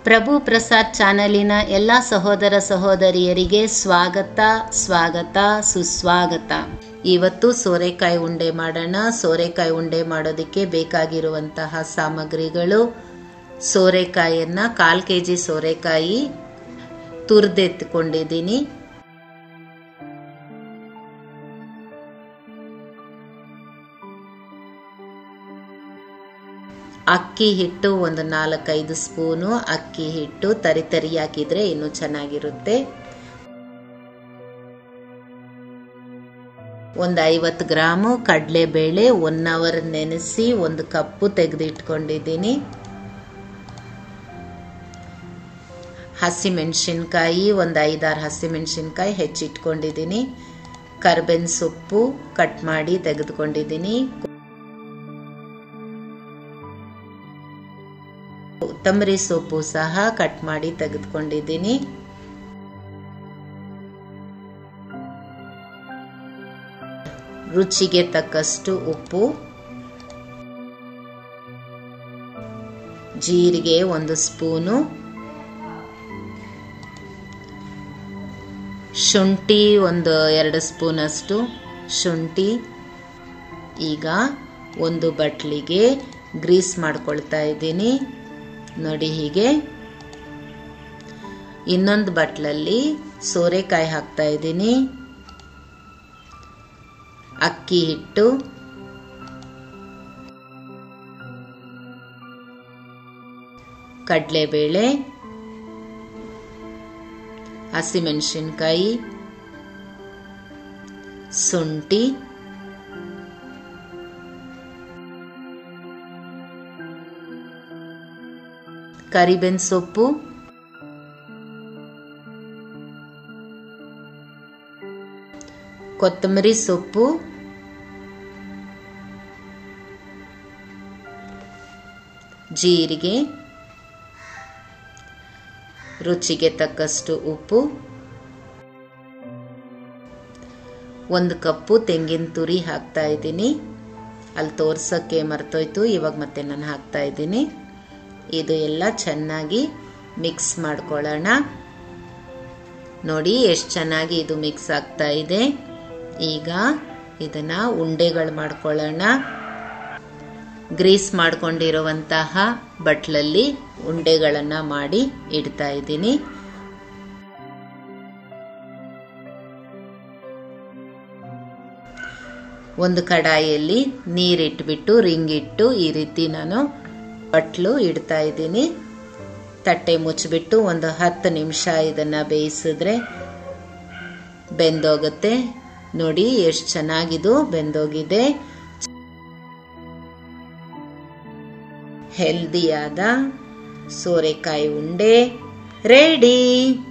ಪ್ರಭು ಪ್ರಸಾದ್ ಚಾನಲಿನ ಎಲ್ಲ ಸಹೋದರ ಸಹೋದರಿಯರಿಗೆ ಸ್ವಾಗತ ಸ್ವಾಗತ ಸುಸ್ವಾಗತ ಇವತ್ತು ಸೋರೆಕಾಯಿ ಉಂಡೆ ಮಾಡೋಣ ಸೋರೆಕಾಯಿ ಉಂಡೆ ಮಾಡೋದಕ್ಕೆ ಬೇಕಾಗಿರುವಂತಹ ಸಾಮಗ್ರಿಗಳು ಸೋರೆಕಾಯಿಯನ್ನ ಕಾಲು ಕೆ ಜಿ ಸೋರೆಕಾಯಿ ತುರಿದೆತ್ಕೊಂಡಿದ್ದೀನಿ ಅಕ್ಕಿ ಹಿಟ್ಟು ಒಂದು ನಾಲ್ಕೈದು ಸ್ಪೂನು ಅಕ್ಕಿ ಹಿಟ್ಟು ತರಿ ತರಿ ಹಾಕಿದ್ರೆ ಇನ್ನೂ ಚೆನ್ನಾಗಿರುತ್ತೆ ಒಂದು ಐವತ್ತು ಗ್ರಾಮು ಕಡಲೆಬೇಳೆ ಒನ್ ಅವರ್ ನೆನೆಸಿ ಒಂದು ಕಪ್ಪು ತೆಗೆದಿಟ್ಕೊಂಡಿದ್ದೀನಿ ಹಸಿಮೆಣಸಿನ್ಕಾಯಿ ಒಂದು ಐದಾರು ಹಸಿಮೆಣಸಿನ್ಕಾಯಿ ಹೆಚ್ಚಿಟ್ಕೊಂಡಿದ್ದೀನಿ ಕರ್ಬೇವಿನ ಸೊಪ್ಪು ಕಟ್ ಮಾಡಿ ತೆಗೆದುಕೊಂಡಿದ್ದೀನಿ ಕೊತ್ತಂಬರಿ ಸೊಪ್ಪು ಸಹ ಕಟ್ ಮಾಡಿ ತೆಗೆದುಕೊಂಡಿದ್ದೀನಿ ರುಚಿಗೆ ತಕ್ಕಷ್ಟು ಉಪ್ಪು ಜೀರಿಗೆ ಒಂದು ಸ್ಪೂನು ಶುಂಠಿ ಒಂದು ಎರಡು ಸ್ಪೂನ್ ಅಷ್ಟು ಶುಂಠಿ ಈಗ ಒಂದು ಬಟ್ಲಿಗೆ ಗ್ರೀಸ್ ಮಾಡ್ಕೊಳ್ತಾ ಇದ್ದೀನಿ ನೋಡಿ ಹೀಗೆ ಇನ್ನೊಂದು ಬಟ್ಲಲ್ಲಿ ಸೋರೆಕಾಯಿ ಹಾಕ್ತಾ ಇದ್ದೀನಿ ಅಕ್ಕಿ ಹಿಟ್ಟು ಕಡಲೆಬೇಳೆ ಹಸಿಮೆಣಸಿನ್ಕಾಯಿ ಶುಂಠಿ ಕರಿಬೇನ್ ಸೊಪ್ಪು ಕೊತ್ತಂಬರಿ ಸೊಪ್ಪು ಜೀರಿಗೆ ರುಚಿಗೆ ತಕ್ಕಷ್ಟು ಉಪ್ಪು ಒಂದು ಕಪ್ಪು ತೆಂಗಿನ ತುರಿ ಹಾಕ್ತಾ ಇದ್ದೀನಿ ಅಲ್ಲಿ ತೋರ್ಸೋಕ್ಕೆ ಮರ್ತೋಯ್ತು ಇವಾಗ ಮತ್ತೆ ನಾನು ಹಾಕ್ತಾ ಇದ್ದೀನಿ ಇದು ಎಲ್ಲ ಚೆನ್ನಾಗಿ ಮಿಕ್ಸ್ ಮಾಡ್ಕೊಳ್ಳೋಣ ನೋಡಿ ಎಷ್ಟು ಚೆನ್ನಾಗಿ ಇದು ಮಿಕ್ಸ್ ಆಗ್ತಾ ಇದೆ ಈಗ ಇದನ್ನ ಉಂಡೆಗಳು ಮಾಡ್ಕೊಳ್ಳೋಣ ಗ್ರೀಸ್ ಮಾಡ್ಕೊಂಡಿರುವಂತಹ ಬಟ್ಲಲ್ಲಿ ಉಂಡೆಗಳನ್ನು ಮಾಡಿ ಇಡ್ತಾ ಇದ್ದೀನಿ ಒಂದು ಕಡಾಯಿಯಲ್ಲಿ ನೀರಿಟ್ಬಿಟ್ಟು ರಿಂಗಿಟ್ಟು ಈ ರೀತಿ ನಾನು ಬಟ್ಲು ಇಡ್ತಾ ಇದ್ದೀನಿ ತಟ್ಟೆ ಮುಚ್ಚಿಬಿಟ್ಟು ಒಂದು ಹತ್ತು ನಿಮಿಷ ಇದನ್ನು ಬೇಯಿಸಿದ್ರೆ ಬೆಂದೋಗುತ್ತೆ ನೋಡಿ ಎಷ್ಟು ಚೆನ್ನಾಗಿದು ಬೆಂದೋಗಿದೆ ಹೆಲ್ದಿಯಾದ ಸೋರೆಕಾಯಿ ಉಂಡೆ ರೆಡಿ